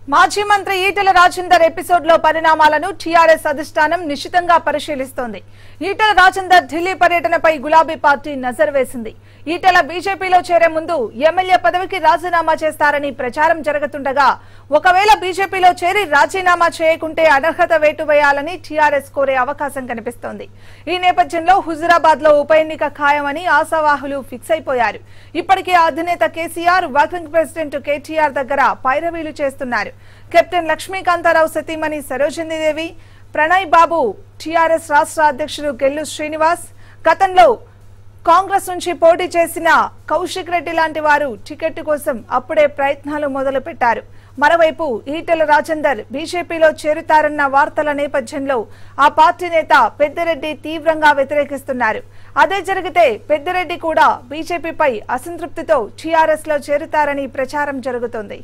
మాజీ మంత్రి ఈటెల రాజేందర్ ఎపిసోడ్ లో పరిణామాలను టీఆర్ఎస్ అధిష్టానం నిశితంగా పరిశీలిస్తోంది ఈటెల రాజేందర్ ఢిల్లీ పర్యటనపై గులాబీ పార్టీ నజర్ వేసింది ఈటెల బీజేపీలో చేరే ముందు ఎమ్మెల్యే పదవికి రాజీనామా చేస్తారని ప్రచారం జరుగుతుండగా ఒకవేళ బీజేపీలో చేరి రాజీనామా చేయకుంటే అనర్హత వేటు వేయాలని టీఆర్ఎస్ కోరే అవకాశం కనిపిస్తోంది ఈ నేపథ్యంలో హుజురాబాద్ లో ఉప ఎన్నిక ఖాయమని ఆశావాహులు ఫిక్స్ అయిపోయారు ఇప్పటికే అధినేత కేసీఆర్ వర్కింగ్ ప్రెసిడెంట్ కేటీఆర్ దగ్గర పైరవీలు చేస్తున్నారు కెప్టెన్ లక్ష్మీకాంతారావు సతీమణి సరోజినీదేవి ప్రణయ్ బాబు టీఆర్ఎస్ రాష్ట్ర అధ్యక్షుడు గెల్లు శ్రీనివాస్ గతంలో కాంగ్రెస్ నుంచి పోటీ చేసిన కౌశిక్ రెడ్డి లాంటి వారు టికెట్ కోసం అప్పుడే ప్రయత్నాలు మొదలు పెట్టారు మరోవైపు ఈటెల రాజేందర్ బీజేపీలో చేరుతారన్న వార్తల నేపథ్యంలో ఆ పార్టీ నేత పెద్దిరెడ్డి తీవ్రంగా వ్యతిరేకిస్తున్నారు అదే జరిగితే పెద్దిరెడ్డి కూడా బీజేపీపై అసంతృప్తితో టీఆర్ఎస్ లో చేరుతారని ప్రచారం జరుగుతోంది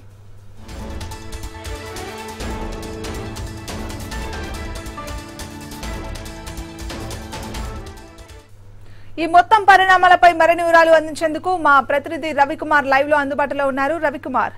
ఈ మొత్తం పరిణామాలపై మరిన్ని వివరాలు అందించేందుకు మా ప్రతినిధి రవికుమార్ లైవ్ లో అందుబాటులో ఉన్నారు రవికుమార్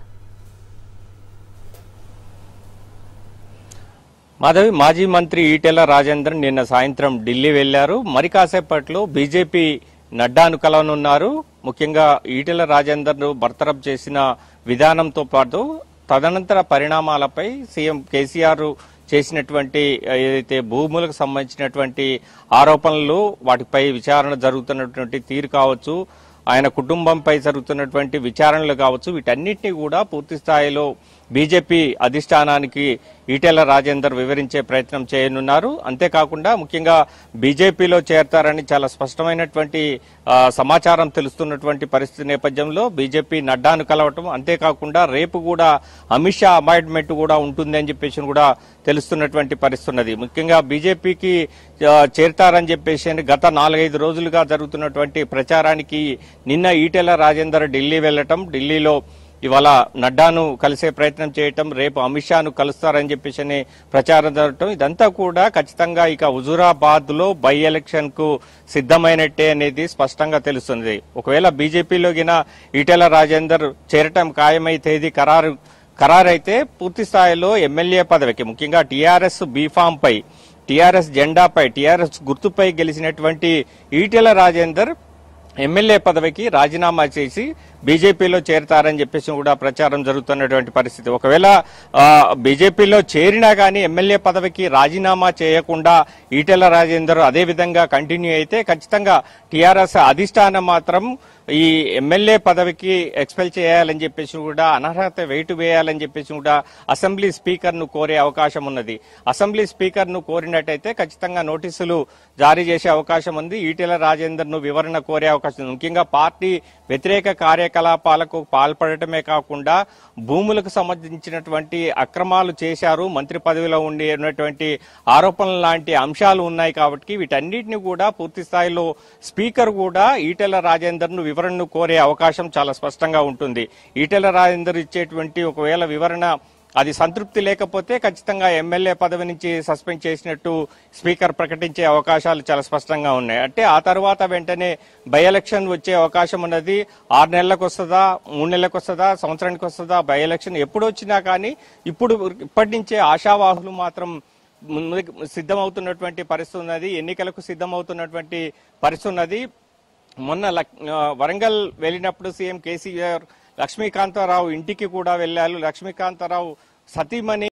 మాధవి మాజీ మంత్రి ఈటెల రాజేందర్ నిన్న సాయంత్రం ఢిల్లీ వెళ్లారు మరి కాసేపట్లో బీజేపీ నడ్డాను కలవనున్నారు ముఖ్యంగా ఈటెల రాజేందర్ ను బర్తరఫ్ చేసిన విధానంతో పాటు తదనంతర పరిణామాలపై సీఎం కేసీఆర్ చేసినటువంటి ఏదైతే భూములకు సంబంధించినటువంటి ఆరోపణలు వాటిపై విచారణ జరుగుతున్నటువంటి తీరు కావచ్చు ఆయన కుటుంబంపై జరుగుతున్నటువంటి విచారణలు కావచ్చు వీటన్నిటిని కూడా పూర్తి స్థాయిలో బీజేపీ అధిష్టానానికి ఈటెల రాజేందర్ వివరించే ప్రయత్నం చేయనున్నారు అంతేకాకుండా ముఖ్యంగా బీజేపీలో చేరతారని చాలా స్పష్టమైనటువంటి ఆ, సమాచారం తెలుస్తున్నటువంటి పరిస్థితి నేపథ్యంలో బీజేపీ నడ్డాను కలవటం అంతేకాకుండా రేపు కూడా అమిత్ షా అపాయింట్మెంట్ కూడా ఉంటుంది అని చెప్పేసి కూడా తెలుస్తున్నటువంటి పరిస్థితి ఉన్నది ముఖ్యంగా బీజేపీకి ఆ, చేరతారని చెప్పేసి అని గత నాలుగైదు రోజులుగా జరుగుతున్నటువంటి ప్రచారానికి నిన్న ఈటెల రాజేందర్ ఢిల్లీ వెళ్లటం ఢిల్లీలో ఇవాళ నడ్డాను కలిసే ప్రయత్నం చేయటం రేపు అమిత్ షాను కలుస్తారని చెప్పేసి అని ప్రచారం జరగటం ఇదంతా కూడా ఖచ్చితంగా ఇక హుజూరాబాద్ లో బై ఎలక్షన్ కు సిద్ధమైనట్టే అనేది స్పష్టంగా తెలుస్తుంది ఒకవేళ బీజేపీలో గిన ఈటెల రాజేందర్ చేరటం ఖాయమైతేది ఖరారు ఖరారైతే పూర్తి స్థాయిలో ఎమ్మెల్యే పదవికి ముఖ్యంగా టీఆర్ఎస్ బీఫామ్ పై టీఆర్ఎస్ జెండాపై టీఆర్ఎస్ గుర్తుపై గెలిచినటువంటి ఈటెల రాజేందర్ ఎమ్మెల్యే పదవికి రాజీనామా చేసి బీజేపీలో చేరతారని చెప్పేసి కూడా ప్రచారం జరుగుతున్నటువంటి పరిస్థితి ఒకవేళ ఆ, బీజేపీలో చేరినా కానీ ఎమ్మెల్యే పదవికి రాజీనామా చేయకుండా ఈటెల రాజేందర్ అదే విధంగా కంటిన్యూ అయితే ఖచ్చితంగా టీఆర్ఎస్ అధిష్టానం మాత్రం ఈ ఎమ్మెల్యే పదవికి ఎక్స్పెల్ చేయాలని చెప్పేసి కూడా అనర్హత వెయిట్ వేయాలని చెప్పేసి కూడా అసెంబ్లీ స్పీకర్ ను కోరే అవకాశం ఉన్నది అసెంబ్లీ స్పీకర్ ను కోరినట్టయితే ఖచ్చితంగా నోటీసులు జారీ చేసే అవకాశం ఉంది ఈటెల రాజేందర్ ను వివరణ కోరే అవకాశం ఉంది ముఖ్యంగా పార్టీ వ్యతిరేక కార్యకలాపాలకు పాల్పడటమే కాకుండా భూములకు సంబంధించినటువంటి అక్రమాలు చేశారు మంత్రి పదవిలో ఉండి ఉన్నటువంటి ఆరోపణలు లాంటి అంశాలు ఉన్నాయి కాబట్టి వీటన్నిటిని కూడా పూర్తి స్థాయిలో స్పీకర్ కూడా ఈటెల రాజేందర్ ను వివరణను కోరే అవకాశం చాలా స్పష్టంగా ఉంటుంది ఈటెల రాజేందర్ ఇచ్చేటువంటి ఒకవేళ వివరణ అది సంతృప్తి లేకపోతే ఖచ్చితంగా ఎమ్మెల్యే పదవి నుంచి సస్పెండ్ చేసినట్టు స్పీకర్ ప్రకటించే అవకాశాలు చాలా స్పష్టంగా ఉన్నాయి అంటే ఆ తర్వాత వెంటనే బై ఎలక్షన్ వచ్చే అవకాశం ఉన్నది ఆరు నెలలకు వస్తుందా మూడు నెలలకు వస్తుందా సంవత్సరానికి వస్తుందా బై ఎలక్షన్ ఎప్పుడు వచ్చినా కానీ ఇప్పుడు ఇప్పటి నుంచే ఆశావాహులు మాత్రం ముందుకు సిద్ధమవుతున్నటువంటి పరిస్థితి ఉన్నది ఎన్నికలకు సిద్ధమవుతున్నటువంటి పరిస్థితి ఉన్నది మొన్న లక్- ఆ, వరంగల్ వెళ్ళినప్పుడు సీఎం కేసీఆర్ లక్ష్మీకాంతారావు ఇంటికి కూడా వెళ్ళారు లక్ష్మీకాంతారావు సతీమణి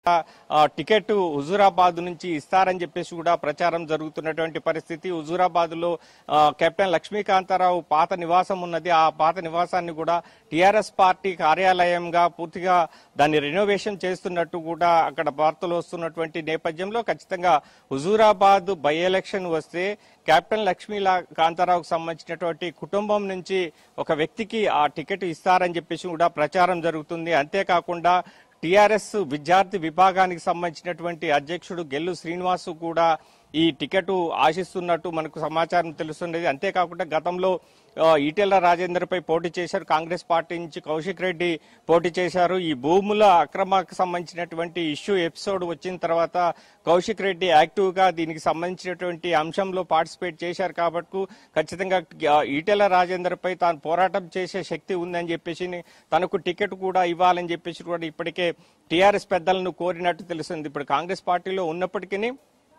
ఆ, టికెట్ హుజూరాబాద్ నుంచి ఇస్తారని చెప్పేసి కూడా ప్రచారం జరుగుతున్నటువంటి పరిస్థితి హుజూరాబాద్ లో ఆ, కెప్టెన్ లక్ష్మీకాంతారావు పాత నివాసం ఉన్నది ఆ పాత నివాసాన్ని కూడా టిఆర్ఎస్ పార్టీ కార్యాలయంగా పూర్తిగా దాన్ని రెనోవేషన్ చేస్తున్నట్టు కూడా అక్కడ వార్తలు వస్తున్నటువంటి నేపథ్యంలో ఖచ్చితంగా హుజూరాబాద్ బై ఎలక్షన్ వస్తే కెప్టెన్ లక్ష్మీ కాంతారావుకు సంబంధించినటువంటి కుటుంబం నుంచి ఒక వ్యక్తికి ఆ టికెట్ ఇస్తారని చెప్పేసి కూడా ప్రచారం జరుగుతుంది అంతేకాకుండా టిఆర్ఎస్ విద్యార్థి విభాగానికి సంబంధించినటువంటి అధ్యక్షుడు గెల్లు శ్రీనివాసు కూడా ఈ టికెట్ ఆశిస్తున్నట్టు మనకు సమాచారం తెలుస్తున్నది అంతేకాకుండా గతంలో ఆ, ఈటెల రాజేందర్ పై పోటీ చేశారు కాంగ్రెస్ పార్టీ నుంచి కౌశిక్ రెడ్డి పోటీ చేశారు ఈ భూముల అక్రమకు సంబంధించినటువంటి ఇష్యూ ఎపిసోడ్ వచ్చిన తర్వాత కౌశిక్ రెడ్డి యాక్టివ్ గా దీనికి సంబంధించినటువంటి అంశంలో పార్టిసిపేట్ చేశారు కాబట్టి ఖచ్చితంగా ఆ, ఈటెల రాజేందర్ పై తాను పోరాటం చేసే శక్తి ఉందని చెప్పేసి తనకు టికెట్ కూడా ఇవ్వాలని చెప్పేసి కూడా ఇప్పటికే టీఆర్ఎస్ పెద్దలను కోరినట్టు తెలుస్తుంది ఇప్పుడు కాంగ్రెస్ పార్టీలో ఉన్నప్పటికీ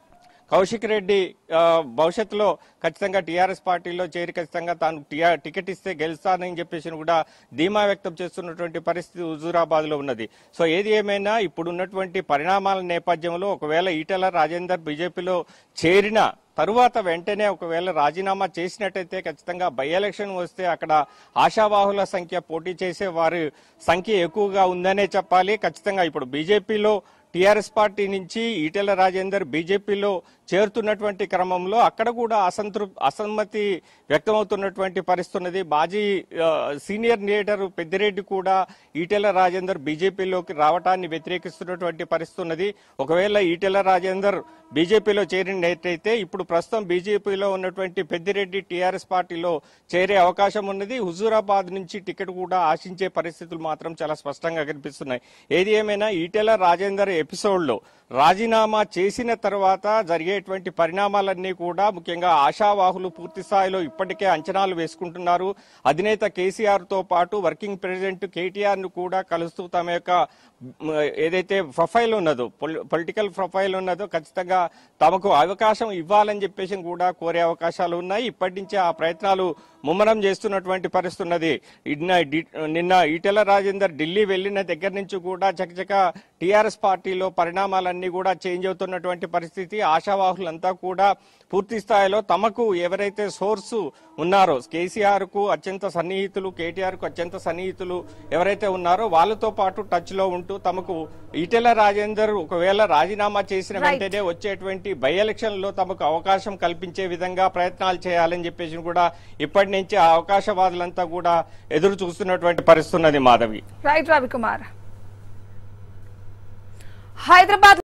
కౌశిక్ రెడ్డి ఆ, భవిష్యత్తులో ఖచ్చితంగా టీఆర్ఎస్ పార్టీలో చేరి ఖచ్చితంగా తాను టిఆర్ టికెట్ ఇస్తే గెలుస్తానని చెప్పేసి కూడా ధీమా వ్యక్తం చేస్తున్నటువంటి పరిస్థితి హుజూరాబాద్ లో ఉన్నది సో ఏది ఏమైనా ఇప్పుడు ఉన్నటువంటి పరిణామాల నేపథ్యంలో ఒకవేళ ఈటెల రాజేందర్ బీజేపీలో చేరిన తరువాత వెంటనే ఒకవేళ రాజీనామా చేసినట్టయితే ఖచ్చితంగా బై ఎలక్షన్ వస్తే అక్కడ ఆశావాహుల సంఖ్య పోటీ చేసే వారి సంఖ్య ఎక్కువగా ఉందనే చెప్పాలి ఖచ్చితంగా ఇప్పుడు బీజేపీలో టీఆర్ఎస్ పార్టీ నుంచి ఈటెల రాజేందర్ బీజేపీలో చేరుతున్నటువంటి క్రమంలో అక్కడ కూడా అసంతృప్ అసమ్మతి వ్యక్తమవుతున్నటువంటి పరిస్థితి ఉన్నది మాజీ ఆ, సీనియర్ లీడర్ పెద్దిరెడ్డి కూడా ఈటెల రాజేందర్ బీజేపీలోకి రావటాన్ని వ్యతిరేకిస్తున్నటువంటి పరిస్థితి ఉన్నది ఒకవేళ ఈటెల రాజేందర్ బీజేపీలో చేరినట్టయితే ఇప్పుడు ప్రస్తుతం బీజేపీలో ఉన్నటువంటి పెద్దిరెడ్డి టీఆర్ఎస్ పార్టీలో చేరే అవకాశం ఉన్నది హుజూరాబాద్ నుంచి టికెట్ కూడా ఆశించే పరిస్థితులు మాత్రం చాలా స్పష్టంగా కనిపిస్తున్నాయి ఏది ఏమైనా ఈటెల రాజేందర్ ఎపిసోడ్ లో రాజీనామా చేసిన తర్వాత జరిగేటువంటి పరిణామాలన్నీ కూడా ముఖ్యంగా ఆశావాహులు పూర్తి స్థాయిలో ఇప్పటికే అంచనాలు వేసుకుంటున్నారు అధినేత కేసీఆర్ తో పాటు వర్కింగ్ ప్రెసిడెంట్ కేటీఆర్ ను కూడా కలుస్తూ తమ యొక్క మ్, ఏదైతే ప్రొఫైల్ ఉన్నదో పొలిటికల్ ప్రొఫైల్ ఉన్నదో ఖచ్చితంగా తమకు అవకాశం ఇవ్వాలని చెప్పేసి కూడా కోరే అవకాశాలు ఉన్నాయి ఇప్పటి నుంచే ఆ ప్రయత్నాలు ముమ్మరం చేస్తున్నటువంటి పరిస్థితి ఉన్నది నిన్న డి- నిన్న ఈటెల రాజేందర్ ఢిల్లీ వెళ్లిన దగ్గర నుంచి కూడా చకచక టీఆర్ఎస్ పార్టీలో పరిణామాలన్నీ కూడా చేంజ్ అవుతున్నటువంటి పరిస్థితి ఆశావాహులంతా కూడా పూర్తి స్థాయిలో తమకు ఎవరైతే సోర్సు ఉన్నారో కేసీఆర్ కు అత్యంత సన్నిహితులు కేటీఆర్ కు అత్యంత సన్నిహితులు ఎవరైతే ఉన్నారో వాళ్ళతో పాటు టచ్ లో ఉంటూ తమకు ఈటెల రాజేందర్ ఒకవేళ రాజీనామా చేసిన Right. వెంటనే వచ్చేటువంటి బై ఎలక్షన్ లో తమకు అవకాశం కల్పించే విధంగా ప్రయత్నాలు చేయాలని చెప్పేసి కూడా ఇప్పటి నుంచి ఆ అవకాశవాదులంతా కూడా ఎదురు చూస్తున్నటువంటి పరిస్థితి ఉన్నది మాధవి రైట్ రవికుమార్ హైదరాబాద్